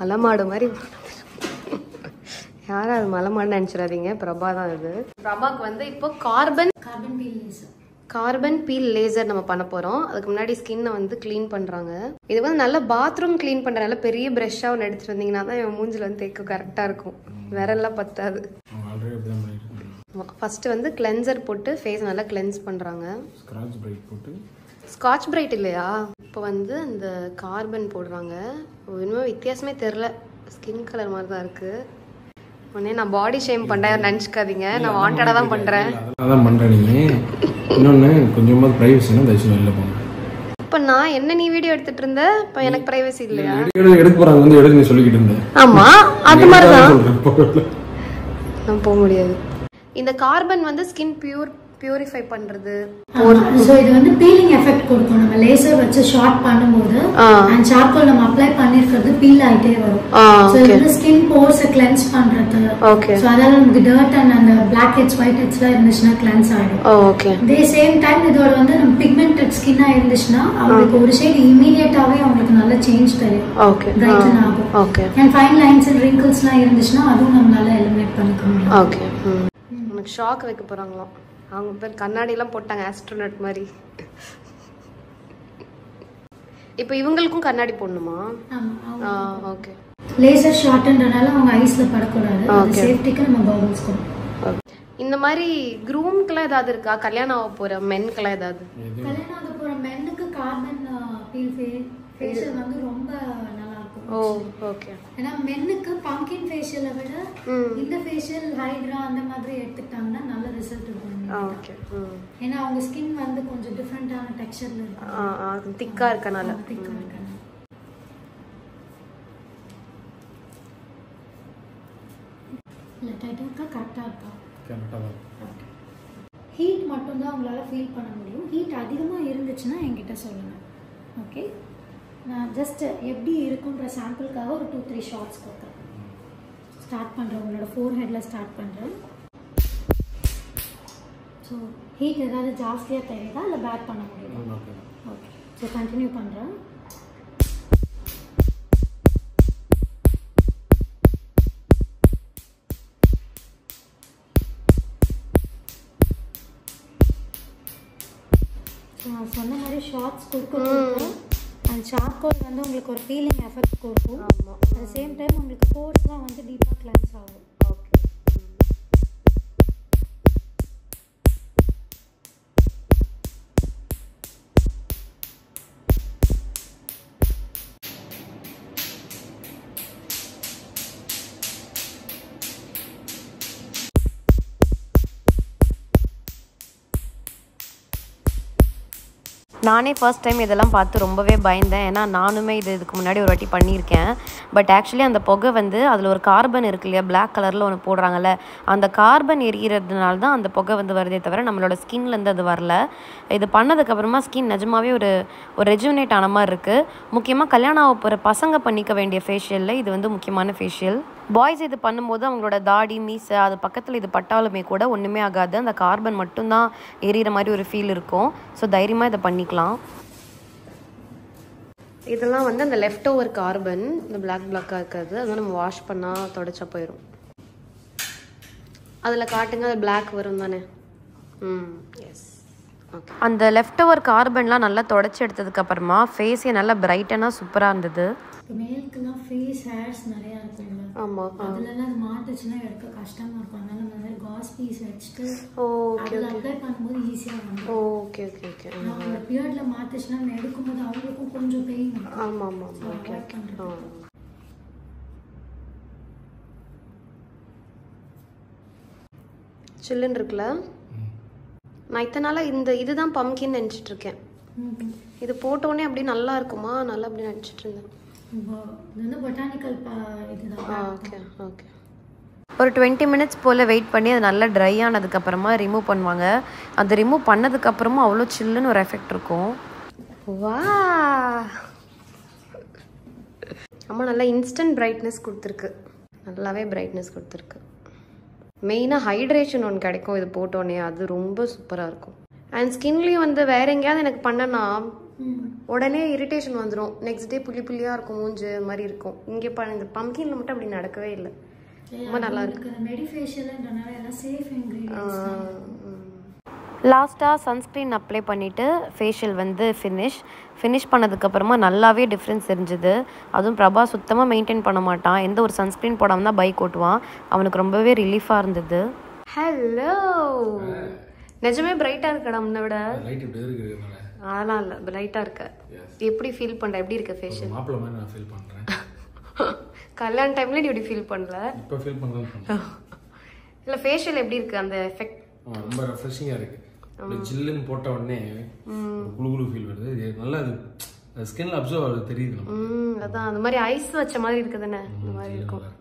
மலை மாடு மாதிரி யாரும் அது மலை மாடு நினச்சிடாதீங்க பிரபா தான் இது பிரபாக்கு வந்து இப்போ carbon carbon peel laser carbon peel laser நம்ம பண்ண போகிறோம் அதுக்கு முன்னாடி ஸ்கின்னை வந்து க்ளீன் பண்ணுறாங்க இது வந்து நல்ல பாத்ரூம் க்ளீன் பண்ணுற நல்ல பெரிய ப்ரெஷ்ஷாக ஒன்று எடுத்துகிட்டு வந்தீங்கன்னா தான் என் மூஞ்சில் வந்து தேய்க்க கரெக்டாக இருக்கும் விரல்லாம் பத்தாது அவங்க ஆல்ரெடி அப்படி தான் பண்ணிட்டு இருக்காங்க ஃபஸ்ட்டு வந்து கிளென்சர் போட்டு ஃபேஸ் நல்லா கிளென்ஸ் பண்ணுறாங்க ஸ்க்ராட்ச் பிரைட் போட்டு ஸ்காட்ச் பிரைட் இல்லையா இப்போ வந்து அந்த கார்பன் போடுறாங்க இன்னும் வித்தியாசமே தெரில ஸ்கின் கலர் மாதிரி தான் இருக்குது உடனே நான் பாடி ஷேம் பண்ணேன் நினச்சிக்காதீங்க நான் வாண்டடாக தான் பண்ணுறேன் அதெல்லாம் தான் பண்ணுறேன் நீங்கள் இன்னொன்று கொஞ்சமாக ப்ரைவசினா தயவுசெய்து வெளில போங்க இப்போ நான் என்ன நீ வீடியோ எடுத்துட்டு இருந்த இப்போ எனக்கு ப்ரைவசி இல்லையா எடுக்க எடுக்க போகிறாங்க வந்து எடுக்க நீ சொல்லிக்கிட்டு இருந்தேன் ஆமா அது மாதிரி தான் சொல்கிறேன் போகல நான் போக முடியாது இந்த கார்பன் வந்து ஸ்கின் பியூர் பியூரிஃபை பண்றது ஸோ இது வந்து பீலிங் எஃபெக்ட் கொடுக்கும் நம்ம லேசர் வச்சு ஷார்ட் பண்ணும்போது ஆ. அண்ட் சார்கோல் நம்ம அப்ளை பண்ணிருக்கிறது பீல் ஆயிட்டே வரும் ஆ ஸோ இது வந்து ஸ்கின் போர்ஸை கிளென்ஸ் பண்றது ஓகே ஸோ அதால நமக்கு டர்ட் அண்ட் அந்த பிளாக் ஹெட்ஸ் ஒயிட் ஹெட்ஸ்லாம் இருந்துச்சுன்னா கிளென்ஸ் ஆயிடும் ஓகே இதே சேம் டைம் இதோட வந்து நம்ம பிக்மெண்டட் ஸ்கின்னா இருந்துச்சுன்னா அவங்களுக்கு ஒரு ஷேட் இமீடியட்டாவே அவங்களுக்கு நல்ல சேஞ்ச் தெரியும் ஓகே பிரைட்டன் ஆகும் okay and fine lines and ரிங்கிள்ஸ்லாம் இருந்துச்சுன்னா அதுவும் நம்மளால எலிமினேட் பண்ணிக்க முடியும் ஓகே உனக்கு ஷாக் வைக்க போறாங்களாம் அவங்க பேர் கண்ணாடிலாம் போட்டாங்க ஆஸ்ட்ரோனட் மாதிரி இப்போ இவங்களுக்கும் கண்ணாடி போடணுமா ஆமா ஆ ஓகே லேசர் ஷார்ட்ன்றனால அவங்க ஐஸ்ல படக்கூடாது Okay. சேஃப்டிக்கு நம்ம பபிள்ஸ் கொடுப்போம் இந்த மாதிரி க்ரூம்க்குலாம் ஏதாவது இருக்கா கல்யாணம் ஆக போற மென்க்கெல்லாம் ஏதாவது கல்யாணம் ஆக போற மென்னுக்கு கார்பன் பீல் ஃபேஷியல் வந்து ரொம்ப நல்லா இருக்கும் ஓ ஓகே ஏன்னா மென்னுக்கு பம்கின் ஃபேஷியலை விட ம் இந்த ஃபேஷியல் ஹைட்ரா அந்த மாதிரி எடுத்துக்கிட்டாங்கன்னா நல்ல ரிசல்ட் இருக்கும் ஓகே ம் ஏன்னா அவங்க ஸ்கின் வந்து கொஞ்சம் டிஃப்ரெண்டான டெக்ஸ்சர்ல இருக்கும் திக்கா இருக்கனால திக்கா இருக்கணும் இல்லை டைட்டாக இருக்கா கரெக்டாக இருக்கா கரெக்டாக தான் ஹீட் மட்டும்தான் உங்களால் ஃபீல் பண்ண முடியும் ஹீட் அதிகமாக இருந்துச்சுன்னா என்கிட்ட சொல்லுங்கள் ஓகே நான் ஜஸ்ட் எப்படி இருக்குன்ற சாம்பிளுக்காக ஒரு டூ த்ரீ ஷார்ட்ஸ் கொடுக்குறேன் ஸ்டார்ட் பண்ணுறேன் உங்களோட ஃபோர் ஹெட்டில் ஸ்டார்ட் பண்ணுறேன் ஸோ ஹீட் ஏதாவது ஜாஸ்தியாக தெரியுதா இல்லை பேட் பண்ண முடியுமா ஓகே ஓகே ஸோ கண்டினியூ பண்ணுறேன் நான் சொன்ன மாதிரி ஷார்ட்ஸ் கொடுக்க அண்ட் சார்கோல் வந்து உங்களுக்கு ஒரு ஃபீலிங் எஃபெக்ட் கொடுக்கும் ஆமா அட் சேம் டைம் உங்களுக்கு போர்ஸ்லாம் வந்து டீப்பாக கிளென்ஸ் ஆகும் ஓகே நானே ஃபர்ஸ்ட் டைம் இதெல்லாம் பார்த்து ரொம்பவே பயந்தேன் ஏன்னா நானுமே இது இதுக்கு முன்னாடி ஒரு வாட்டி பண்ணியிருக்கேன் பட் ஆக்சுவலி அந்த புகை வந்து அதில் ஒரு கார்பன் இருக்கு இல்லையா பிளாக் கலரில் ஒன்று போடுறாங்கல்ல அந்த கார்பன் எரியறதுனால தான் அந்த புகை வந்து வருதே தவிர நம்மளோட ஸ்கின்லேருந்து அது வரல இது பண்ணதுக்கப்புறமா ஸ்கின் நிஜமாவே ஒரு ஒரு ரெஜுனேட் ஆன மாதிரி இருக்குது முக்கியமாக கல்யாணம் ஆக போகிற பசங்க பண்ணிக்க வேண்டிய ஃபேஷியலில் இது வந்து முக்கியமான ஃபேஷியல் பாய்ஸ் இது பண்ணும்போது அவங்களோட தாடி மீசை அது பக்கத்தில் இது பட்டாலுமே கூட ஒன்றுமே ஆகாது அந்த கார்பன் மட்டும்தான் எரியிற மாதிரி ஒரு ஃபீல் இருக்கும் ஸோ தைரியமாக இதை பண்ணிக்கலாம் இதெல்லாம் வந்து அந்த லெஃப்ட் ஓவர் கார்பன் இந்த பிளாக் பிளாக்காக இருக்காது அதை நம்ம வாஷ் பண்ணால் தொடச்சா போயிடும் அதில் காட்டுங்க அது பிளாக் வரும் தானே ம் எஸ் ஓகே அந்த லெஃப்ட் ஓவர் கார்பன்லாம் நல்லா தொடச்சி எடுத்ததுக்கு அப்புறமா ஃபேஸே நல்லா பிரைட்டனாக சூப்பராக இருந்தது இப்போ மேலுக்குலாம் ஃபேஸ் ஹேர்ஸ் நிறையா இருக்கும்ல ஆமாம் அதுலலாம் அது மாட்டுச்சுன்னா எடுக்க கஷ்டமா இருக்கும் அதனால நம்ம வந்து காஸ் பீஸ் வச்சுட்டு ஓகே அதில் அப்ளை பண்ணும்போது ஈஸியாக வந்து ஓகே ஓகே ஓகே அவங்க பியர்டில் மாட்டுச்சுன்னா நம்ம எடுக்கும்போது அவங்களுக்கும் கொஞ்சம் பெயின் இருக்கும் ஆமாம் ஆமாம் ஆமாம் ஓகே அவாய்ட் பண்ணுறது ஆ சில்லுன்னு இருக்குல்ல நான் இத்தனை நாளாக இந்த இதுதான் பம்கின்னு நினச்சிட்டு இருக்கேன் இது போட்டோடனே அப்படியே நல்லா இருக்குமா நல்லா அப்படி நினச்சிட்டு இருந்தேன் இது வந்து பொட்டானிக்கல் இதுதான் ஆ ஓகே ஓகே ஒரு டுவெண்ட்டி மினிட்ஸ் போல் வெயிட் பண்ணி அது நல்லா ட்ரை ஆனதுக்கப்புறமா ரிமூவ் பண்ணுவாங்க அது ரிமூவ் பண்ணதுக்கப்புறமா அவ்வளோ சில்லுன்னு ஒரு எஃபெக்ட் இருக்கும் வா அம்மா நல்லா இன்ஸ்டன்ட் பிரைட்னஸ் கொடுத்துருக்கு நல்லாவே பிரைட்னஸ் கொடுத்துருக்கு மெயினாக ஹைட்ரேஷன் ஒன்று கிடைக்கும் இது போட்டோன்னே அது ரொம்ப சூப்பராக இருக்கும் அண்ட் ஸ்கின்லேயும் வந்து வேற எங்கேயாவது எனக்கு பண்ணனா உடனே இரிட்டேஷன் வந்துடும் நெக்ஸ்ட் டே புள்ளி புள்ளியாக இருக்கும் மூஞ்சு அது மாதிரி இருக்கும் இங்கே ப இந்த பம்கின்ல மட்டும் அப்படி நடக்கவே இல்லை ரொம்ப நல்லா இருக்கு உங்களுக்கு அந்த மெடிஃபேஷியல்ன்றனால எல்லாம் சேஃப் இன்க்ரீடியன்ஸ் லாஸ்ட்டாக சன்ஸ்க்ரீன் அப்ளை பண்ணிவிட்டு ஃபேஷியல் வந்து ஃபினிஷ் ஃபினிஷ் பண்ணதுக்கப்புறமா நல்லாவே டிஃப்ரென்ஸ் தெரிஞ்சுது அதுவும் பிரபா சுத்தமாக மெயின்டைன் பண்ண மாட்டான் எந்த ஒரு சன்ஸ்க்ரீன் போடாமல் தான் பைக் ஓட்டுவான் அவனுக்கு ரொம்பவே ரிலீஃபாக இருந்தது ஹலோ நிஜமே பிரைட்டாக இருக்கடா முன்ன விட லைட் இப்படி இருக்குது மேலே அதெல்லாம் இல்லை பிரைட்டாக இருக்க எப்படி ஃபீல் பண்ணுற எப்படி இருக்க ஃபேஷியல் மாப்பிள்ளை மாதிரி நான் ஃபீல் பண்ணுறேன் கல்யாண டைம்ல நீ இப்படி ஃபீல் பண்ணல இப்போ ஃபீல் பண்ணலாம் பண்ணுறேன் இல்லை ஃபேஷியல் எப்படி இருக்கு அந்த எஃபெக்ட் ரொம்ப ரெஃப்ரெஷிங்காக இருக்குது அப்படியே ஜில்லுன்னு போட்ட உடனே ஒரு குளு குளு ஃபீல் வருது இது நல்லா அது ஸ்கின்ல அப்சர்வ் ஆகுது தெரியுது நமக்கு ம் அதான் அந்த மாதிரி ஐஸ் வச்ச மாதிரி இருக்குதுன்னு இந்த மாதிரி இருக்கும் நல்லா இருக்கு.